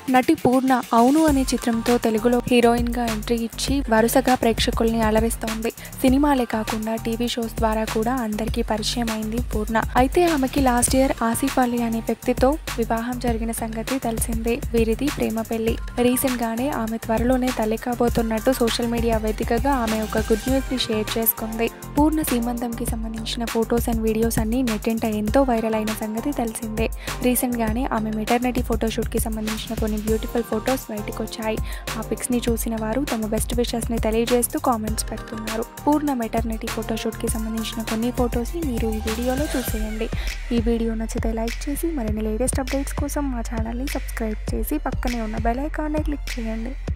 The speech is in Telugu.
నటి పూర్ణ అవును అనే చిత్రంతో తెలుగులో హీరోయిన్ గా ఎంట్రీ ఇచ్చి వరుసగా ప్రేక్షకుల్ని అలరిస్తోంది సినిమాలే కాకుండా టీవీ షోస్ ద్వారా కూడా అందరికీ పరిచయం అయింది పూర్ణ అయితే ఆమెకి లాస్ట్ ఇయర్ ఆసిఫ్ అలీ అనే వ్యక్తితో వివాహం జరిగిన సంగతి తెలిసిందే వీరిది ప్రేమ పెళ్లి రీసెంట్ గానే ఆమె త్వరలోనే తల్లి కాబోతున్నట్టు సోషల్ మీడియా వేదికగా ఆమె ఒక గుడ్ న్యూస్ ని షేర్ చేసుకుంది పూర్ణ సీమంతంకి సంబంధించిన ఫొటోస్ అండ్ వీడియోస్ అన్ని నెట్టింట ఎంతో వైరల్ అయిన సంగతి తెలిసిందే రీసెంట్ గానే ఆమె మెటర్నిటీ ఫోటోషూట్ కి సంబంధించిన కొన్ని బ్యూటిఫుల్ ఫొటోస్ బయటకు వచ్చాయి ఆ పిక్స్ ని చూసిన వారు తమ బెస్ట్ విషెస్ ని తెలియజేస్తూ కామెంట్స్ పెడుతున్నారు పూర్ణ మెటర్నిటీ ఫోటోషూట్ కి సంబంధించిన కొన్ని ఫొటోస్ ని మీరు ఈ వీడియోలో చూసేయండి ఈ వీడియో నచ్చితే లైక్ చేసి మరిన్ని లేటెస్ట్ అప్డేట్స్ కోసం మా ఛానల్ని సబ్స్క్రైబ్ చేసి పక్కనే ఉన్న బెల్ ఐకాన్ని క్లిక్ చేయండి